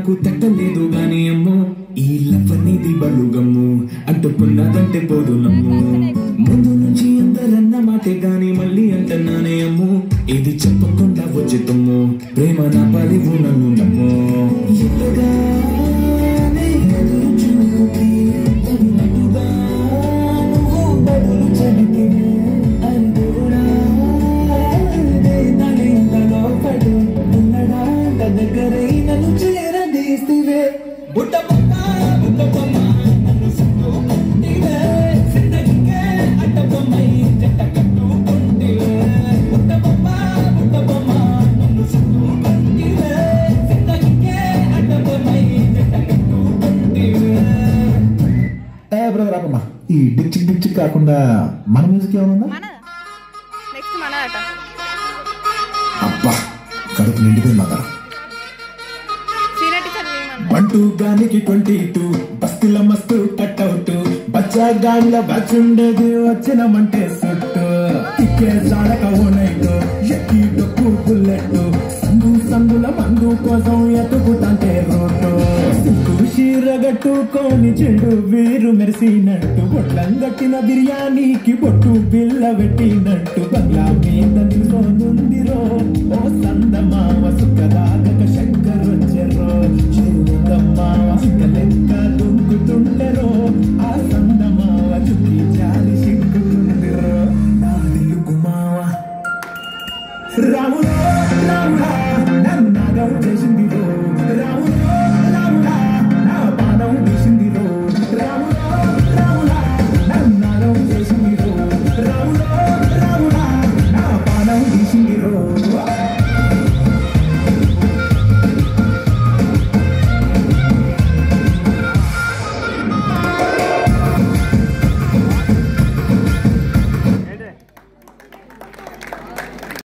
నాకు తట్టలేదు గాని అమ్మో ఈ లవ్ అనేది బలుగమ్ము అంటుకున్నదంటే పోదు నమ్ము ముందు నుంచి అందరన్న మాటే గాని మళ్ళీ అంటున్నానే అమ్ము ఇది చెప్పకుండా వచ్చే తుమ్ము ప్రేమ నా పలివు నన్ను నమ్ము ఎల్లగానే ఎదురు చూపి తగినట్టుగా నువ్వు బదులు చెబితివే అందునా నలింతలో పడు ఉన్నడా దగ్గరై నన్ను చేరదీస్తివే బుట్ట బొమ్మ బుట్ట బొమ్మ నన్ను సుట్టుకుంటివే జిందగీకే అడ్డ బొమ్మై జట్ట కట్టుకుంటివే బుట్ట బొమ్మ బుట్ట బొమ్మ నన్ను సుట్టుకుంటివే జిందగీకే అడ్డ బొమ్మై జట్ట కట్టుకుంటివే ఏ బ్రదర్ ఆపమ్మా ఈ డిక్చిక్ డిక్చిక్ కాకుండా మన మ్యూజిక్ ఏమైనా ఉందా మన నెక్స్ట్ మన అట అబ్బా కడుపు నిండిపోయింది మాత్రం సీనియర్ టీచర్ ఏమన్నా వన్ గానికి ట్వంటీ టూ బస్తిల మస్తు కట్అవుట్ బచ్చా గాన్ల బచ్చుండేది వచ్చినమంటే సుట్టు తిక్కే సాడక ఓ నైట్ ఎక్కి డొక్కు బుల్లెట్ సందు సందుల మందు కోసం ఎత్తుకుతంటే రోడ్డు సిగ్గు చీరగట్టుకొని చెడు వీరు మెరిసినట్టు బొట్లం కట్టిన బిర్యానీకి బొట్టు బిల్ల పెట్టినట్టు బంగ్లా మీద నిల్సోనుందిరో ఓ సందమామ సుఖదాగక శంకర్ వచ్చెరో చిరుదమ్మావ లెక్క దుంకుతుండెరో ఆ సందమావ చుట్టి జాలి సిగ్గుతుందిరో నా దిల్లుకు మావ రాములో రాముడా నన్ను నాగం చేసింది రో రాములో రాముడా నా పానం తీసింది రో రాములో రాముడా నన్ను నాగం చేసింది రో రాములో రాముడా నా పానం తీసింది రో